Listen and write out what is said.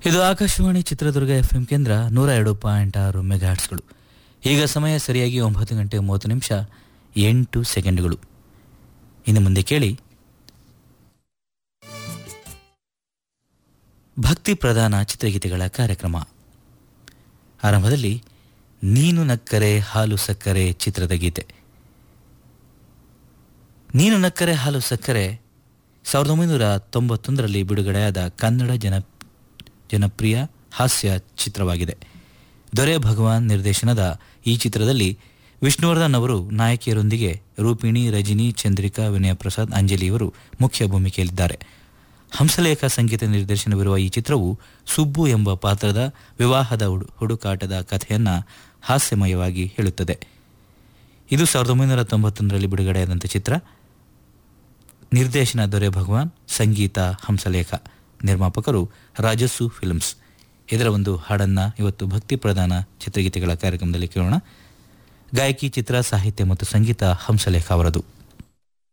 ಇದು Akashvani Chitradurga F M ಕೇಂದ್ರ ನೂರ ಎರಡು ಪಾಯಿಂಟ್ ಆರು ಮೆಗಾಹರ್ಟ್ಸ್ಗಳು ಈಗ ಸಮಯ ಸರಿಯಾಗಿ ಒಂಬತ್ತು ಗಂಟೆ ಮೂವತ್ತು ನಿಮಿಷ ಎಂಟು ಸೆಕೆಂಡ್ಗಳು ಇನ್ನು ಮುಂದೆ ಕೇಳಿ ಭಕ್ತಿ ಪ್ರಧಾನ ಚಿತ್ರಗೀತೆಗಳ ಕಾರ್ಯಕ್ರಮ ಆರಂಭದಲ್ಲಿ ನೀನು ನಕ್ಕರೆ ಹಾಲು ಸಕ್ಕರೆ ಚಿತ್ರದ ಗೀತೆ ನೀನು ನಕ್ಕರೆ ಹಾಲು ಸಕ್ಕರೆ ಸಾವಿರದ ಒಂಬೈನೂರ ತೊಂಬತ್ತೊಂದರಲ್ಲಿ ಬಿಡುಗಡೆಯಾದ ಕನ್ನಡ ಜನ ಜನಪ್ರಿಯ ಹಾಸ್ಯ ಚಿತ್ರವಾಗಿದೆ ದೊರೆ ಭಗವಾನ್ ನಿರ್ದೇಶನದ ಈ ಚಿತ್ರದಲ್ಲಿ ವಿಷ್ಣುವರ್ಧನ್ ಅವರು ನಾಯಕಿಯರೊಂದಿಗೆ ರೂಪಿಣಿ ರಜಿನಿ ಚಂದ್ರಿಕಾ ವಿನಯ ಪ್ರಸಾದ್ ಅಂಜಲಿ ಇವರು ಮುಖ್ಯ ಭೂಮಿಕೆಯಲ್ಲಿದ್ದಾರೆ ಹಂಸಲೇಖ ಸಂಗೀತ ನಿರ್ದೇಶನವಿರುವ ಈ ಚಿತ್ರವು ಸುಬ್ಬು ಎಂಬ ಪಾತ್ರದ ವಿವಾಹದ ಹುಡು ಹುಡುಕಾಟದ ಕಥೆಯನ್ನು ಹಾಸ್ಯಮಯವಾಗಿ ಹೇಳುತ್ತದೆ ಇದು ಸಾವಿರದ ಒಂಬೈನೂರ ತೊಂಬತ್ತೊಂದರಲ್ಲಿ ಬಿಡುಗಡೆಯಾದಂಥ ಚಿತ್ರ ನಿರ್ದೇಶನ ದೊರೆ ಭಗವಾನ್ ಸಂಗೀತ ಹಂಸಲೇಖ ನಿರ್ಮಾಪಕರು ರಾಜಸ್ಸು ಫಿಲ್ಮ್ಸ್ ಇದರ ಒಂದು ಹಾಡನ್ನು ಇವತ್ತು ಭಕ್ತಿ ಪ್ರಧಾನ ಚಿತ್ರಗೀತೆಗಳ ಕಾರ್ಯಕ್ರಮದಲ್ಲಿ ಕೇಳೋಣ ಗಾಯಕಿ ಚಿತ್ರ ಸಾಹಿತ್ಯ ಮತ್ತು ಸಂಗೀತ ಹಂಸಲೇಖ ಅವರದು